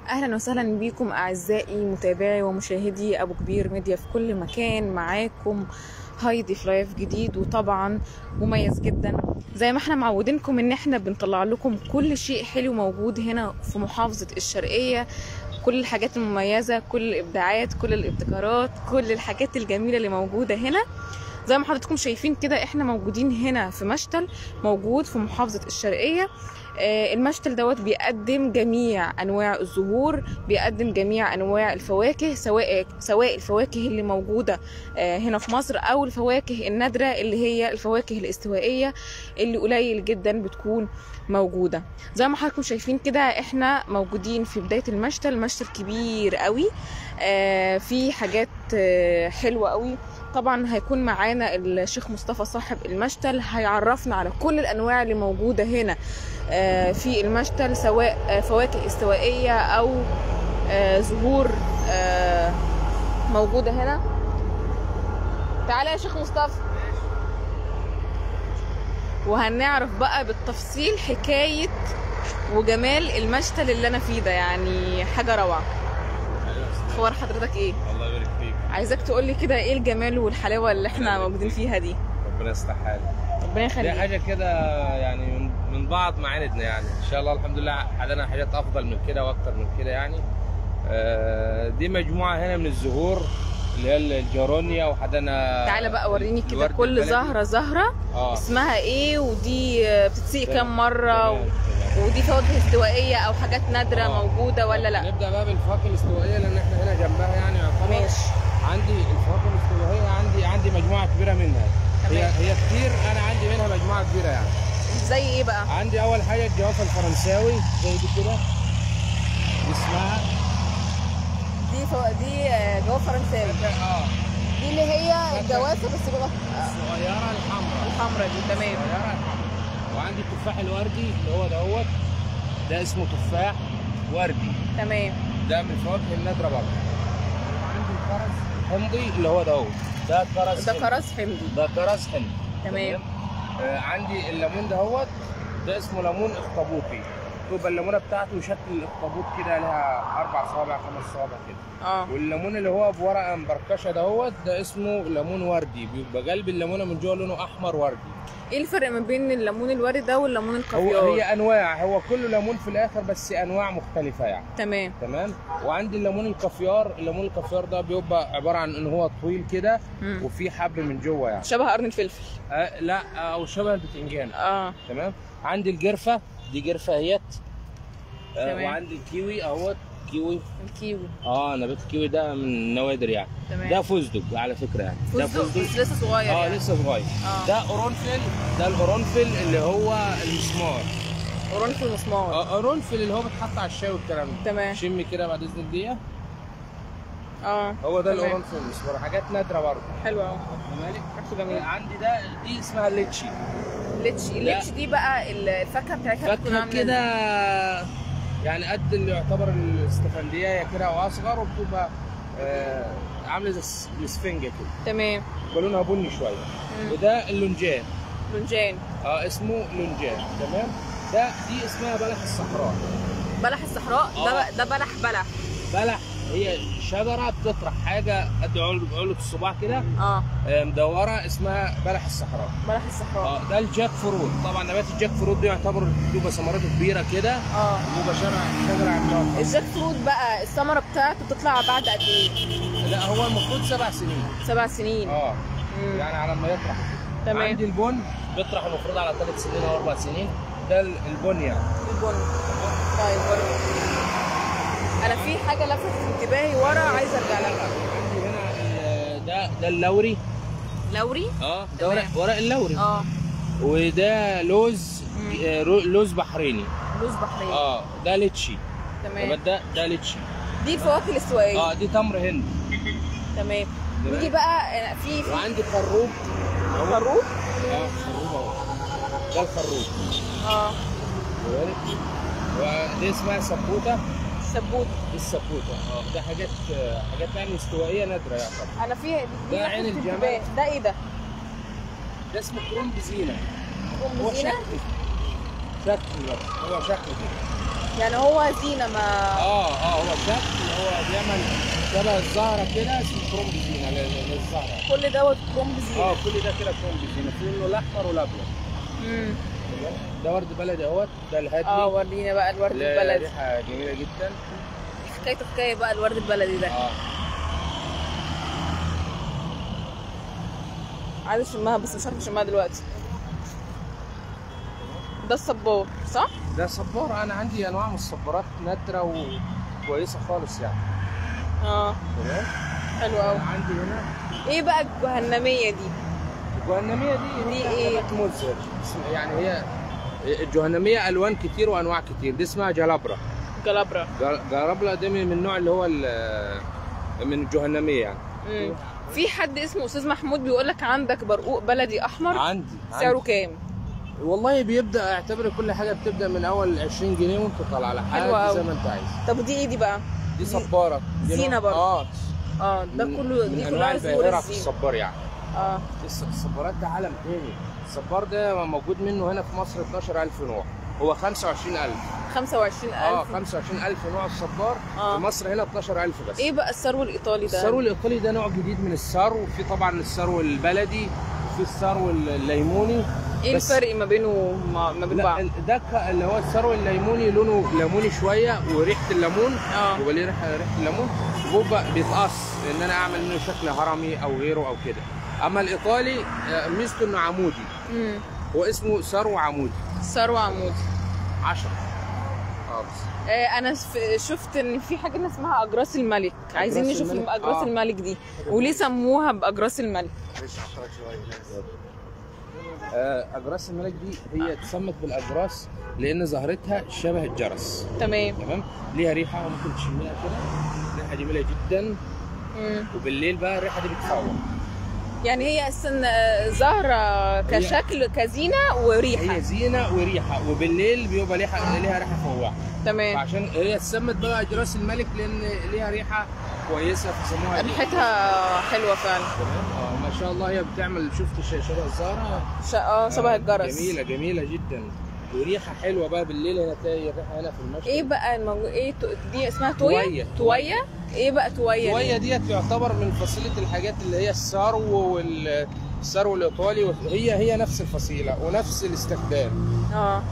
اهلا وسهلا بيكم اعزائي متابعي ومشاهدي ابو كبير ميديا في كل مكان معاكم هايدي في لايف جديد وطبعا مميز جدا زي ما احنا معودينكم ان احنا بنطلع لكم كل شيء حلو موجود هنا في محافظة الشرقية كل الحاجات المميزة كل الابداعات كل الابتكارات كل الحاجات الجميلة اللي موجودة هنا زي ما حضراتكم شايفين كده احنا موجودين هنا في مشتل موجود في محافظة الشرقية آه، المشتل دوت بيقدم جميع انواع الزهور بيقدم جميع انواع الفواكه سواء سواء الفواكه اللي موجوده آه، هنا في مصر او الفواكه النادره اللي هي الفواكه الاستوائيه اللي قليل جدا بتكون موجوده زي ما حضراتكم شايفين كده احنا موجودين في بدايه المشتل مشتل كبير قوي آه، في حاجات آه، حلوه قوي طبعا هيكون معانا الشيخ مصطفى صاحب المشتل هيعرفنا على كل الانواع اللي موجوده هنا آه، في المشتل سواء آه، فواكه استوائيه او آه، زهور آه، موجوده هنا تعالى يا شيخ مصطفى وهنعرف بقى بالتفصيل حكايه وجمال المشتل اللي انا فيه ده يعني حاجه روعه اخبار حضرتك ايه الله يبارك فيك عايزاك تقول لي كده ايه الجمال والحلاوه اللي احنا موجودين فيها دي ربنا يصلح حالك ربنا دي يخليك حاجه كده يعني من- من بعض معاندنا يعني ان شاء الله الحمد لله حدنا حاجات افضل من كده واكتر من كده يعني آه، دي مجموعه هنا من الزهور اللي هي الجارونيا وحدنا تعالى بقى وريني كده الورد كل البلدي. زهره زهره اه اسمها ايه ودي بتتسقي كام مره و... تمام، تمام. ودي فواكه استوائيه او حاجات نادره آه. موجوده ولا لا نبدا بقى بالفواكه الاستوائيه لان احنا هنا جنبها يعني يعتبر ماشي عندي الفواكه الاستوائيه عندي عندي مجموعه كبيره منها هي تمام. هي كتير انا عندي منها مجموعه كبيره يعني زي ايه بقى عندي اول حاجه الجوافه الفرنساوي زي دي كده دي اسمها دي فو... دي آه، جوافه فرنساوي اه دي اللي هي الجوافه بس جوه الصغيره الحمراء الحمراء دي تمام الصغيره الحمراء وعندي التفاح الوردي اللي هو دوت ده اسمه تفاح وردي تمام ده من الفواكه النادره برضه وعندي الكرز الحمضي اللي هو دوت ده كرز ده حمضي. كرز حمضي ده كرز حمضي تمام آه عندي الليمون دهوت ده اسمه ليمون اخطبوطي تبقى الليمونه بتاعته شكل الاخطبوط كده لها اربع صوابع خمس صوابع كده اه والليمون اللي هو بورقه مبركشه دهوت ده اسمه ليمون وردي بيبقى قلب الليمونه من جوه لونه احمر وردي ايه الفرق ما بين الليمون الورد ده والليمون هو الكافيار هي انواع هو كله ليمون في الاخر بس انواع مختلفه يعني تمام تمام وعندي الليمون الكافيار الليمون الكافيار ده بيبقى عباره عن ان هو طويل كده مم. وفيه حب من جوه يعني شبه قرن الفلفل أه لا او شبه البتنجان اه تمام عندي الجرفه دي جرفه اهيت آه تمام. وعندي الكيوي اهوت كيوي الكيوي اه نبات الكيوي ده من النوادر يعني تمام ده فستق على فكره يعني ده فستق بس لسه صغير اه يعني. لسه صغير آه. ده قرنفل ده القرنفل اللي هو المسمار قرنفل مسمار اه قرنفل اللي هو بيتحط على الشاي والكلام ده تمام شمي كده بعد اذنك دي اه هو ده تمام. القرنفل المسمار حاجات نادره برضه حلو قوي مالك شكله جميل عندي ده دي اسمها الليتشي الليتشي الليتشي دي بقى ال- الفاكهه بتاعتها بتكون فاكهه عامله كده إزاي؟ يعني قد اللي يعتبر الاستفندية كده او اصغر وبتبقى آه عامله زي الس- الاسفنجه كده تمام بيبقى لونها بني شويه مم. وده اللونجان لونجان اه اسمه لونجان تمام ده دي اسمها بلح الصحراء بلح الصحراء ده آه. ب- ده بلح بلح بلح هي شجره بتطرح حاجه قد عل- علبه الصباع كده اه آه، مدوره اسمها بلح الصحراء بلح الصحراء اه ده الجاك فروت طبعا نبات الجاك فروت ده يعتبر بيبقى ثمرته كبيره كده اه بيبقى شجره شجره عملاقه الجاك فروت بقى الثمره بتاعته بتطلع بعد قد ايه؟ لا هو المفروض سبع سنين سبع سنين اه مم. يعني على ما يطرح تمام. عندي البن بيطرح المفروض على ثلاث سنين او اربع سنين ده ال- البن يعني البن طيب ورا. انا في حاجه لفتت انتباهي ورا عايزه ارجع لها عندي هنا ال- ده ده اللوري لوري اه ده تمام. ورق ورق اللوري اه وده لوز مم. آه، رو- لوز بحريني لوز بحريه اه ده ليتشي تمام تمام ده ده ليتشي دي الفواكه الاستوائيه اه دي تمر هند تمام تمام. نيجي بقى آه، في في وعندي خروب خروف اه خروب اهو ده الخروب اه واخد بالك؟ ودي اسمها سبوته سبوت دي السبوته اه ده حاجات آه، حاجات يعني استوائيه نادره يعني انا في دي ده عين لفتت الجمل. انتباهي. ده ايه ده؟ ده اسمه كروم بزينه ام هو زينه شكل شكل بس هو شكل كده يعني هو زينه ما اه اه هو شكل هو بيعمل شبه الزهره كده اسمه كروم بزينه لل- للزهره كل دوت كروم بزينه اه كل ده كده كروم بزينه في منه الاحمر والابيض امم ده ورد بلدي اهوت ده الهادي اه ورينا بقى الورد له البلدي ريحه جميله جدا حكايته حكايه بقى الورد البلدي ده اه عايزه اشمها بس مش عارفه اشمها دلوقتي ده الصبار صح؟ ده صبار انا عندي انواع من الصبارات نادره وكويسه خالص يعني اه تمام حلو قوي عندي هنا ايه بقى الجهنميه دي؟ الجهنميه دي دي هي إيه؟ نبات مزهر اسم- يعني هي الجهنميه الوان كتير وانواع كتير دي اسمها جلابرا جلابرا جل- جلابرا ده من من النوع اللي هو ال- من الجهنميه يعني مم. في حد اسمه استاذ محمود بيقول لك عندك برقوق بلدي احمر عندي سعره عندي. كام؟ والله بيبدا اعتبر كل حاجه بتبدا من اول 20 جنيه وانت طالع على حلوة حاجه أوي. زي ما انت عايز طب ودي ايه دي بقى؟ دي صباره دي زينة نوع- برضه. اه اه ده من- كله من دي انواع كلها زهور الباهره في الزين الصبار يعني اه الص- الصبارات ده عالم تاني الصبار ده موجود منه هنا في مصر 12000 نوع هو 25000 25000 اه 25000 نوع الصبار آه. في مصر هنا 12000 بس ايه بقى الثروه الايطالي ده؟ الثرو الايطالي ده نوع جديد من الثرو في طبعا الثرو البلدي وفي الثرو الليموني ايه بس- الفرق ما بينه وما- ما بين لا بعض؟ ال- ده ك- اللي هو الثرو الليموني لونه ليموني شويه وريحه الليمون اه بيبقى ليه ريحه ريحه الليمون وبيبقى بيتقص ان انا اعمل منه شكل هرمي او غيره او كده اما الايطالي آه، ميزته انه عمودي امم هو اسمه ثرو عمودي ثروه عمودي 10 اه بس آه انا ف- شفت ان في حاجه اسمها اجراس الملك عايزين أجراس نشوف الملك؟ اجراس آه. الملك دي وليه سموها باجراس الملك آه، اجراس الملك دي هي اتسمت بالاجراس لان زهرتها شبه الجرس تمام تمام ليها ريحه ممكن تشميها كده ريحه جميله جدا مم. وبالليل بقى الريحه دي بتفوق يعني هي اصلا آه، زهره كشكل كزينه وريحه هي زينه وريحه وبالليل بيبقى ليها ليها ريحه فواحه تمام عشان هي اتسمت بقى اجراس الملك لان ليها ريحه كويسه فسموها دي. ريحتها حلوه فعلا تمام اه ما شاء الله هي بتعمل شفت ش- شبه الزهره ش- اه شبه آه، الجرس جميله جميله جدا وريحه حلوه بقى بالليل هنا تلاقي الريحه هنا في المشتى ايه بقى الموجود ايه تو- دي اسمها تويا توية. تويا ايه بقى تويا شويه دي؟ ديت يعتبر من فصيله الحاجات اللي هي الثرو والثرو الايطالي هي هي نفس الفصيله ونفس الاستخدام اه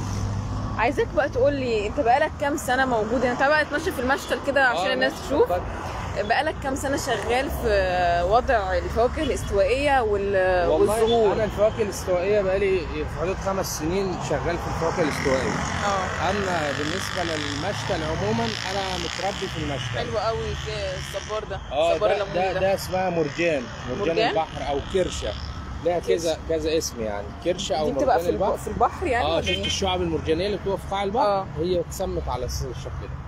عايزاك بقى تقول لي انت بقالك كام سنه موجود انت بقى تمشي في المشتل كده عشان آه، الناس تشوف بقالك كام سنه شغال في وضع الفواكه الاستوائيه وال- والله والزهور انا الفواكه الاستوائيه بقالي في حدود خمس سنين شغال في الفواكه الاستوائيه اه اما بالنسبه للمشتل عموما انا متربي في المشتل حلو قوي في الصبار ده اه الصبار ده, الليموني ده, ده, ده اسمها مرجان مرجان مرجان؟ البحر او كرشه لها كذا كذا اسم يعني كرشه او دي بتبقى مرجان في, الب... البحر في البحر يعني اه ولا شفت إيه؟ الشعب المرجانيه اللي بتبقى في قاع البحر آه. هي اتسمت على اساس الشكل ده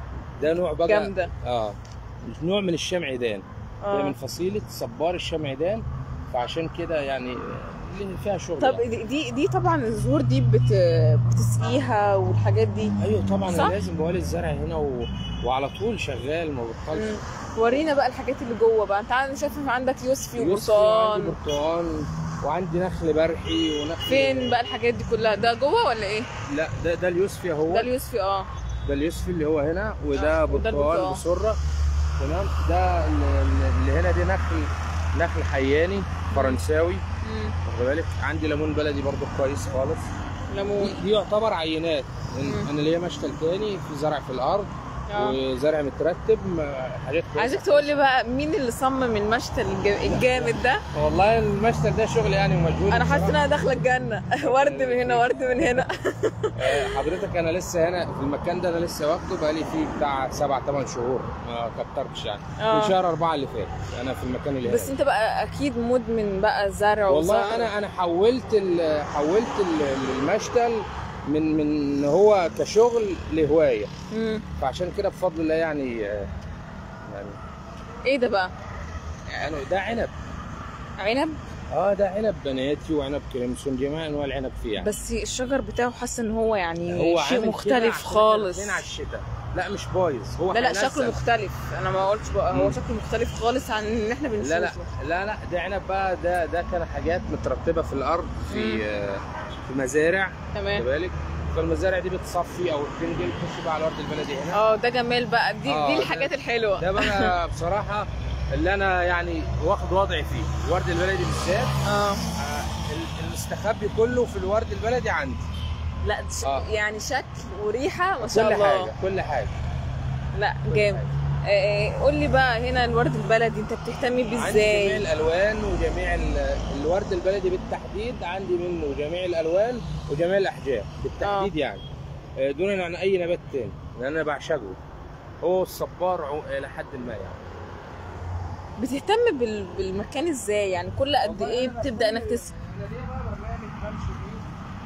ده نوع بقى جامده اه نوع من الشمعدان هي من اه فصيله صبار الشمعدان فعشان كده يعني ليه فيها شغل طب يعني. دي- دي دي طبعا الزهور دي بت... بتسقيها والحاجات دي ايوه طبعا صح؟ انا لازم بوالي الزرع هنا و... وعلى طول شغال ما بطلش مم. ورينا بقى الحاجات اللي جوه بقى انت عندك شايف عندك يوسفي يوسفي وعندي وبرتقال برتقال وعندي نخل برحي ونخل فين بقى الحاجات دي كلها ده جوه ولا ايه لا ده ده اليوسفي اهو ده اليوسفي اه ده اليوسفي اللي هو هنا آه، وده وده برتقال البرتقال. بسره تمام ده اللي اللي هنا دي نخل نخل حياني فرنساوي مم. واخد بالك عندي ليمون بلدي برضو كويس خالص ليمون دي, دي يعتبر عينات مم. إن- انا ليا مشتل تاني في زرع في الارض اه وزرع مترتب ما- حاجات كويسه عايزك تقول لي بقى مين اللي صمم المشتل الج- الجامد ده والله المشتل ده شغل يعني ومجهود انا حاسه ان بصراحة. انا داخله الجنه ورد من هنا ورد من هنا آه، حضرتك انا لسه هنا في المكان ده انا لسه واخده بقالي فيه بتاع سبع ثمان شهور ما كترتش يعني آه. من شهر أربعة اللي فات انا في المكان اللي بس هنا انت بقى اكيد مدمن بقى زرع والله وزرع. انا انا حولت ال- حولت ال- المشتل من من إن هو كشغل لهوايه مم. فعشان كده بفضل الله يعني آه، يعني ايه ده بقى يعني ده عنب عنب اه ده عنب بناتي وعنب كريمسون جميع انواع العنب فيه يعني بس الشجر بتاعه حاسه ان هو يعني هو شيء عامل كده مختلف عشان خالص إحنا داخلين على الشتاء لا مش بايظ هو لا لا هينزل. شكله مختلف انا ما قلتش بقى هو مم. شكله مختلف خالص عن اللي احنا بنشوفه لا لا لا لا ده عنب بقى ده ده كان حاجات مترتبه في الارض مم. في آه، في مزارع خد تمام بالك فالمزارع دي بتصفي او بتنجل تخش بقى على الورد البلدي هنا اه ده جمال بقى دي آه، دي ده- الحاجات الحلوه ده بقى بصراحه اللي انا يعني واخد وضعي فيه الورد البلدي بالذات اه آه، ال- المستخبي كله في الورد البلدي عندي لا ش... آه. يعني شكل وريحه ما شاء كل الله حاجه كل حاجه لا كل جامد حاجة. آه، قول لي بقى هنا الورد البلدي انت بتهتمي بيه عندي جميع ازاي الالوان وجميع ال- الورد البلدي بالتحديد عندي منه جميع الالوان وجميع الاحجام بالتحديد يعني آه، دونا عن اي نبات تاني لان انا بعشقه هو الصبار عو- الى حد ما يعني بتهتم بال... بالمكان ازاي يعني كل قد والله ايه أنا بتبدا انك كل- تس أنا ليا بقى برنامج بمشي فيه.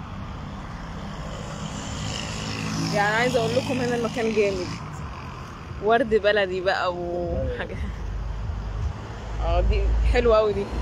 يعني عايزه اقول لكم هنا المكان جامد ورد بلدي بقى وحاجه اه دي حلوه قوي دي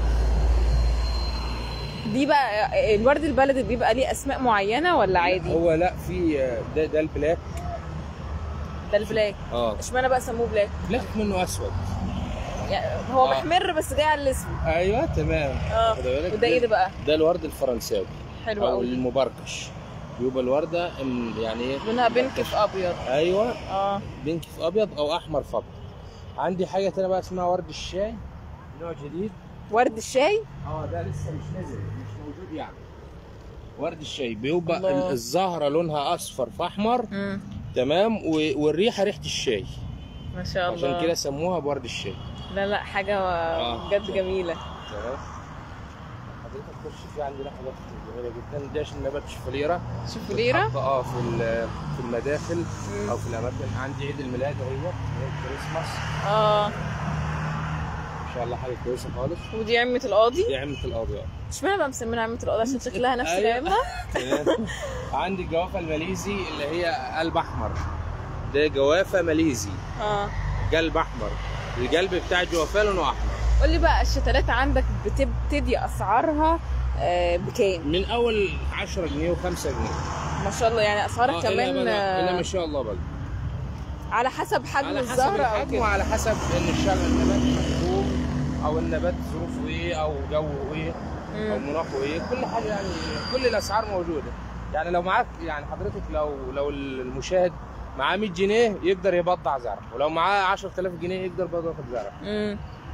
دي بقى الورد البلدي بيبقى ليه اسماء معينه ولا عادي هو لا في آه، ده ده البلاك ده البلاك اه اشمعنى بقى سموه بلاك بلاك منه اسود يعني هو آه. محمر بس جاي على الاسود ايوه تمام اه واخد بالك؟ وده ايه ده بقى ده الورد الفرنساوي حلو او قوي المبركش بيبقى الورده ام- يعني ايه لونها بينك في ابيض ايوه اه بينك في ابيض او احمر في ابيض عندي حاجه تانية بقى اسمها ورد الشاي نوع جديد ورد الشاي اه ده لسه مش نازل مش موجود يعني ورد الشاي بيبقى الله. ال- الزهره لونها اصفر في احمر امم تمام و- والريحه ريحه الشاي ما شاء الله عشان كده سموها بورد الشاي لا لا حاجه آه. بجد جميله تمام حضرتك تخش في عندنا حاجات جميله جدا ده نبات شفليره شوفوا ليره بتتحط اه في ال- في المداخل مم. او في الاماكن عندي عيد الميلاد اهي عيد الكريسماس اه ان شاء الله حاجه كويسه خالص ودي عمه القاضي دي عمه القاضي اه اشمعنى بقى مسمينها عمه القاضي عشان شكلها نفس أيوة. العمه تمام. عندي الجوافه الماليزي اللي هي قلب احمر ده جوافه ماليزي اه قلب احمر القلب بتاع الجوافه لونه احمر قول لي بقى الشتلات عندك بتبتدي اسعارها آه بكام من اول 10 جنيه و5 جنيه ما شاء الله يعني اسعارها آه، كمان إلا بقى- إلا ما آه شاء الله بقى على حسب حجم على حسب الزهره او الحجم كده وعلى حسب ان الشغل النبات محكوم او النبات ظروفه ايه او جوه ايه او مم. مناخه ايه كل حاجه يعني كل الاسعار موجوده يعني لو معاك يعني حضرتك لو لو المشاهد معاه 100 جنيه يقدر يبضع زرع ولو معاه 10000 جنيه يقدر برضه ياخد زرع مم.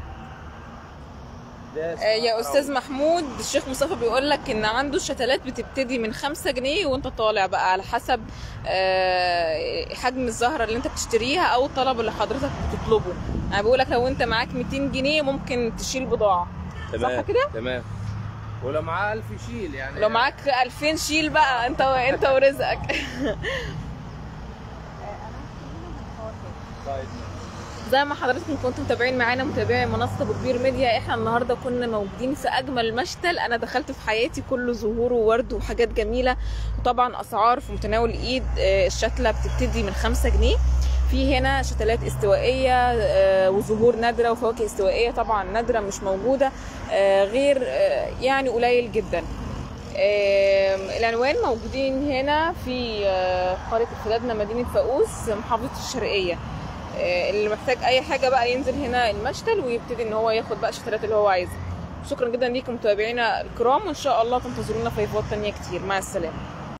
ده آه، يا استاذ محمود الشيخ مصطفى بيقول لك ان عنده الشتلات بتبتدي من 5 جنيه وانت طالع بقى على حسب آه، حجم الزهره اللي انت بتشتريها او الطلب اللي حضرتك بتطلبه يعني بيقول لك لو انت معاك 200 جنيه ممكن تشيل بضاعه تمام صح كده؟ تمام ولو معاه 1000 يشيل يعني لو معاك 2000 شيل بقى انت انت ورزقك طيب زي ما حضراتكم كنتم متابعين معانا متابعي منصه ابو كبير ميديا احنا النهارده كنا موجودين في اجمل مشتل انا دخلت في حياتي كله زهور وورد وحاجات جميله وطبعا اسعار في متناول الايد آه، الشتله بتبتدي من 5 جنيه في هنا شتلات استوائيه آه، وزهور نادره وفواكه استوائيه طبعا نادره مش موجوده آه، غير آه، يعني قليل جدا آم، العنوان موجودين هنا في آه، قريه الفدادنه مدينه فاقوس محافظه الشرقيه آه، اللي محتاج اي حاجه بقى ينزل هنا المشتل ويبتدي ان هو ياخد بقى الشتلات اللي هو عايزها شكرا جدا ليكم متابعينا الكرام وان شاء الله تنتظرونا في فيديوهات تانية كتير مع السلامه